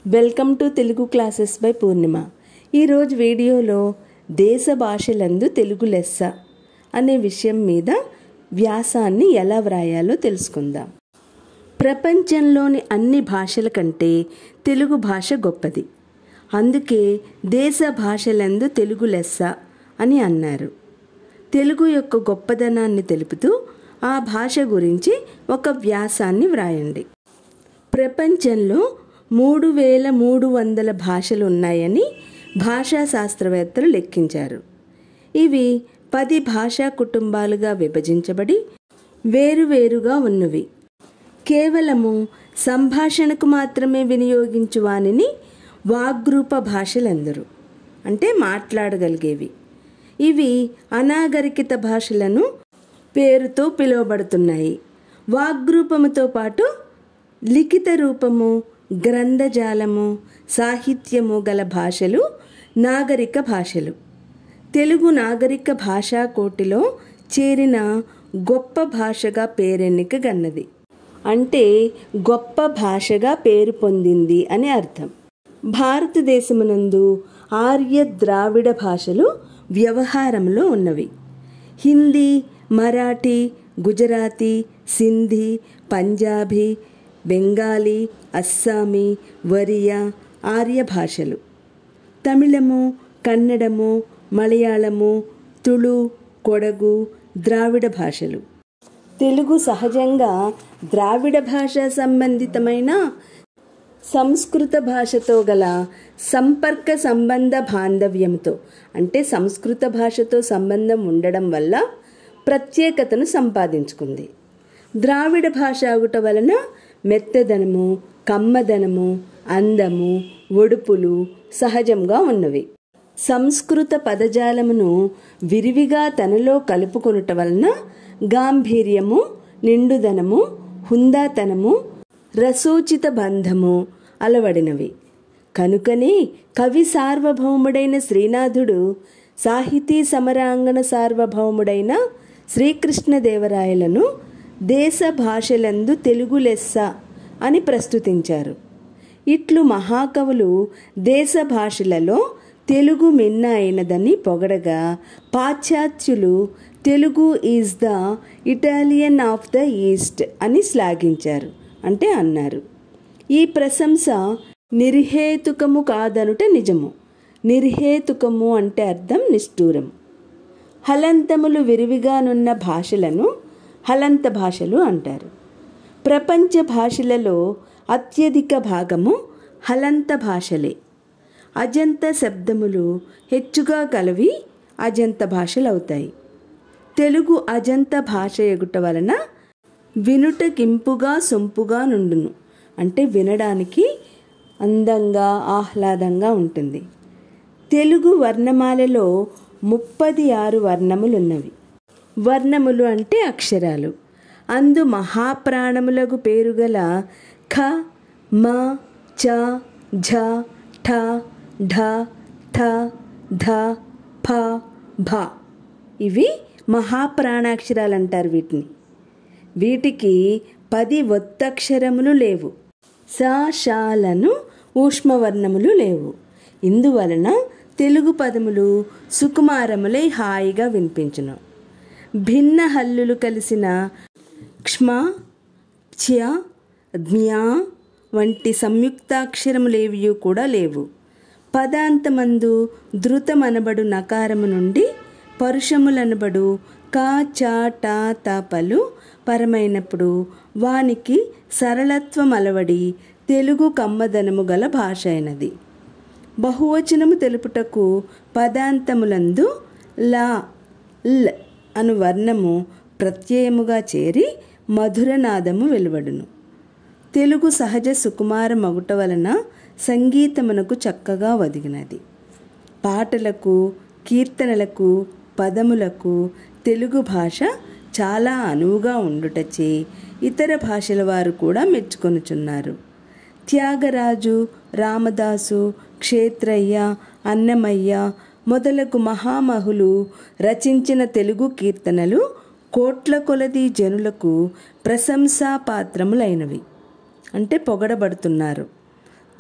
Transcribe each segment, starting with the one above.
welcome to Telugu classes by Purnima ఈరోజు వీడియోలో దేశ భాషలందు తెలుగు లెస్స అనే విషయం మీద వ్యాసాన్ని ఎలా వ్రాయాలో తెలుసుకుందాం ప్రపంచంలోని అన్ని భాషల కంటే తెలుగు భాష గొప్పది అందుకే దేశ భాషలందు తెలుగు లెస్స అని అన్నారు తెలుగు యొక్క గొప్పదనాన్ని తెలుపుతూ ఆ భాష గురించి ఒక వ్యాసాన్ని వ్రాయండి ప్రపంచంలో మూడు వేల మూడు వందల భాషలు ఉన్నాయని భాషా శాస్త్రవేత్తలు లెక్కించారు ఇవి పది భాషా కుటుంబాలుగా విభజించబడి వేరువేరుగా ఉన్నవి కేవలము సంభాషణకు మాత్రమే వినియోగించు వానిని వాగ్రూప భాషలందరూ అంటే మాట్లాడగలిగేవి ఇవి అనాగరికిత భాషలను పేరుతో పిలువబడుతున్నాయి వాగ్రూపముతో పాటు లిఖిత రూపము గ్రంథజాలము సాహిత్యము గల భాషలు నాగరిక భాషలు తెలుగు నాగరిక భాషా కోటిలో చేరిన గొప్ప భాషగా పేరెన్నిక గన్నది అంటే గొప్ప భాషగా పేరు పొందింది అని అర్థం భారతదేశమునందు ఆర్య ద్రావిడ భాషలు వ్యవహారంలో ఉన్నవి హిందీ మరాఠీ గుజరాతీ సింధీ పంజాబీ బెంగాలీ అస్సామీ ఒరియా ఆర్య భాషలు తమిళము కన్నడము మలయాళము తుళు కొడగు ద్రావిడ భాషలు తెలుగు సహజంగా ద్రావిడ భాష సంబంధితమైన సంస్కృత భాషతో గల సంపర్క సంబంధ బాంధవ్యంతో అంటే సంస్కృత భాషతో సంబంధం ఉండడం వల్ల ప్రత్యేకతను సంపాదించుకుంది ద్రావిడ భాష అగుట వలన మెత్తదనము కమ్మదనము అందము ఒడుపులు సహజంగా ఉన్నవి సంస్కృత పదజాలమును విరివిగా తనలో కలుపుకొనుట వలన గాంభీర్యము నిండుదనము హుందాతనము రసోచిత బంధము అలవడినవి కనుకనే కవి సార్వభౌముడైన శ్రీనాథుడు సాహితీ సమరాంగణ సార్వభౌముడైన శ్రీకృష్ణదేవరాయలను దేశ భాషలందు తెలుగు లెస్స అని ప్రస్తుతించారు ఇట్లు మహాకవులు దేశ భాషలలో తెలుగు మిన్న అయినదని పొగడగా పాశ్చాత్యులు Telugu is the Italian of the East అని శ్లాఘించారు అంటే అన్నారు ఈ ప్రశంస నిర్హేతుకము కాదనుట నిజము నిర్హేతుకము అంటే అర్థం నిష్ఠూరం హలంతములు విరివిగానున్న భాషలను హలంత భాషలు అంటారు ప్రపంచ భాషలలో అత్యధిక భాగము హలంత భాషలే అజంత శబ్దములు హెచ్చుగా కలవి అజంత భాషలు అవుతాయి తెలుగు అజంత భాష ఎగుట వలన వినుటకింపుగా సొంపుగా నుండును అంటే వినడానికి అందంగా ఆహ్లాదంగా ఉంటుంది తెలుగు వర్ణమాలలో ముప్పది ఆరు వర్ణములున్నవి వర్ణములు అంటే అక్షరాలు అందు మహాప్రాణములకు పేరుగల ఖ మ చ ఝ ఠ ఢ థ ధ ఫ భ ఇవి మహాప్రాణాక్షరాలు అంటారు వీటిని వీటికి పది ఒత్తక్షరములు లేవు సాశాలను ఊష్మవర్ణములు లేవు ఇందువలన తెలుగు పదములు సుకుమారములై హాయిగా వినిపించును భిన్న హల్లులు కలిసిన క్ష్మ చ్య జ్ఞా వంటి సంయుక్తాక్షరములేవి కూడా లేవు పదాంతమందు ధృతమనబడు నకారము నుండి పరుషములనబడు కా చా టా తాపలు పరమైనప్పుడు వానికి సరళత్వం అలవడి తెలుగు కమ్మదనము గల భాష అయినది బహువచనము తెలుపుటకు పదాంతములందు లా ల్ అను వర్ణము ప్రత్యయముగా చేరి మధురనాదము వెలువడును తెలుగు సహజ సుకుమార మగుట వలన సంగీతమునకు చక్కగా ఒదిగినది పాటలకు కీర్తనలకు పదములకు తెలుగు భాష చాలా అనువుగా ఉండుటచే ఇతర భాషల వారు కూడా మెచ్చుకొనుచున్నారు త్యాగరాజు రామదాసు క్షేత్రయ్య అన్నమయ్య మొదలగు మహామహులు రచించిన తెలుగు కీర్తనలు కోట్ల కొలది జనులకు ప్రశంసాపాత్రములైనవి అంటే పొగడబడుతున్నారు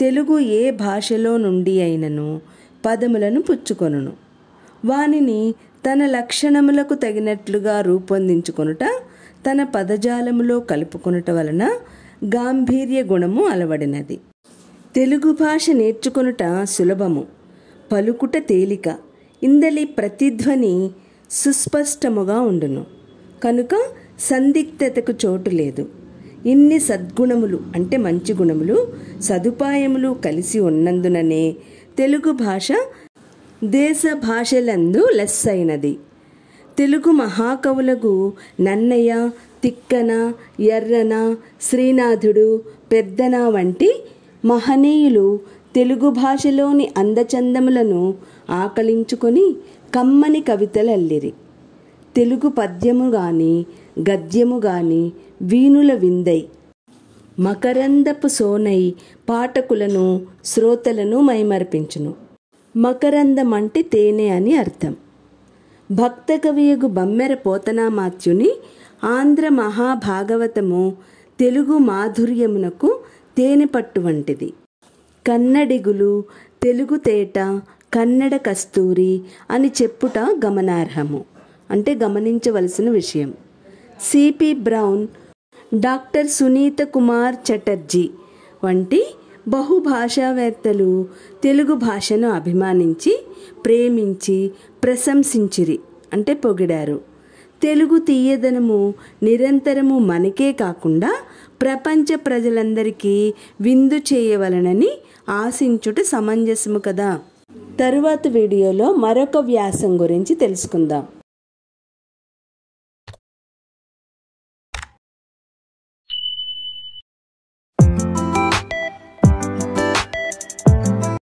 తెలుగు ఏ భాషలో నుండి అయినను పదములను పుచ్చుకొనును వానిని తన లక్షణములకు తగినట్లుగా రూపొందించుకొనుట తన పదజాలములో కలుపుకొనుట వలన గాంభీర్య గుణము అలవడినది తెలుగు భాష నేర్చుకొనుట సులభము పలుకుట తేలిక ఇందలి ప్రతిధ్వని సుస్పష్టముగా ఉండును కనుక సందిగ్ధతకు చోటు లేదు ఇన్ని సద్గుణములు అంటే మంచి గుణములు సదుపాయములు కలిసి ఉన్నందుననే తెలుగు భాష దేశ భాషలందు లెస్సైనది తెలుగు మహాకవులకు నన్నయ్య తిక్కన ఎర్రన శ్రీనాథుడు పెద్దన వంటి మహనీయులు తెలుగు భాషలోని అందచందములను ఆకలించుకొని కమ్మని కవితలల్లిరి తెలుగు పద్యము గాని గద్యము గాని వీణుల విందై మకరందపు సోనై పాఠకులను శ్రోతలను మైమర్పించును మకరందం అంటే తేనె అని అర్థం భక్త కవియగు బమ్మెర పోతనామాత్యుని ఆంధ్ర మహాభాగవతము తెలుగు మాధుర్యమునకు తేనె పట్టు వంటిది కన్నడిగులు తెలుగు తేట కన్నడ కస్తూరి అని చెప్పుట గమనార్హము అంటే గమనించవలసిన విషయం C P Brown doctor Suniti Kumar Chatterji వంటి బహుభాషావేత్తలు తెలుగు భాషను అభిమానించి ప్రేమించి ప్రశంసించిరి అంటే పొగిడారు తెలుగు తీయదనము నిరంతరము మనకే కాకుండా ప్రపంచ ప్రజలందరికీ విందు చేయవలనని ఆశించుట సమంజసము కదా తరువాత వీడియోలో మరొక వ్యాసం గురించి తెలుసుకుందాం